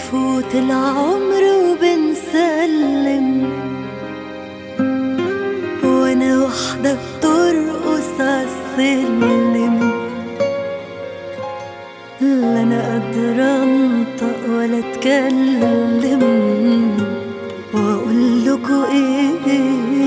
بفوت العمر وبنسلم وانا وحدة بترقص عالسلم لا انا قادرة انطق ولا اتكلم واقول لكوا ايه